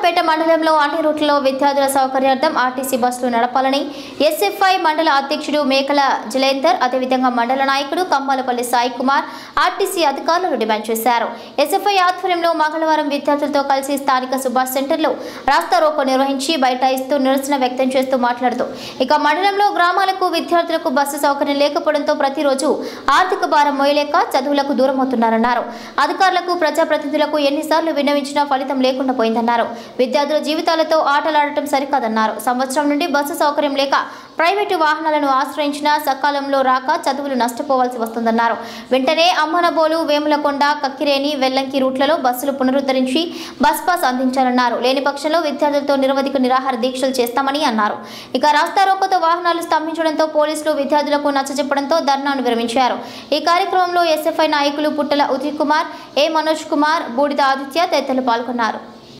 సూర్యాపేట మండలంలో అన్ని రూట్లలో విద్యార్థుల సౌకర్యార్థం ఆర్టీసీ బస్సులు నడపాలని ఎస్ఎఫ్ఐ మండల అధ్యక్షుడు మేకల జలేందర్ అదేవిధంగా మండల నాయకుడు కమ్మాలపల్లి సాయి కుమార్ ఆర్టీసీ అధికారులను డిమాండ్ చేశారు ఎస్ఎఫ్ఐ ఆధ్వర్యంలో మంగళవారం విద్యార్థులతో కలిసి స్థానిక సుభాష్ సెంటర్లో రాస్తా రోకో నిర్వహించి బైఠాయిస్తూ నిరసన వ్యక్తం చేస్తూ మాట్లాడుతూ ఇక మండలంలో గ్రామాలకు విద్యార్థులకు బస్సు సౌకర్యం లేకపోవడంతో ప్రతిరోజు ఆర్థిక భారం మోయలేక చదువులకు దూరమవుతున్నారన్నారు అధికారులకు ప్రజాప్రతినిధులకు ఎన్నిసార్లు విన్నవించినా ఫలితం లేకుండా పోయిందన్నారు విద్యార్థుల జీవితాలతో ఆటలాడటం సరికాదన్నారు సంవత్సరం నుండి బస్సు సౌకర్యం లేక ప్రైవేటు వాహనాలను ఆశ్రయించినా సకాలంలో రాక చదువులు నష్టపోవాల్సి వస్తుందన్నారు వెంటనే అమ్మనబోలు వేములకొండ కక్కిరేని వెల్లంకి రూట్లలో బస్సులు పునరుద్ధరించి బస్ పాస్ అందించాలన్నారు లేని పక్షంలో విద్యార్థులతో నిరవధిక నిరాహార దీక్షలు చేస్తామని అన్నారు ఇక రాస్తా రోకోతో వాహనాలు స్తంభించడంతో పోలీసులు విద్యార్థులకు నచ్చజెప్పడంతో ధర్నాను విరమించారు ఈ కార్యక్రమంలో ఎస్ఎఫ్ఐ నాయకులు పుట్టల ఉదయ్ కుమార్ ఏ మనోజ్ కుమార్ బూడిద ఆదిత్య తదితరులు పాల్గొన్నారు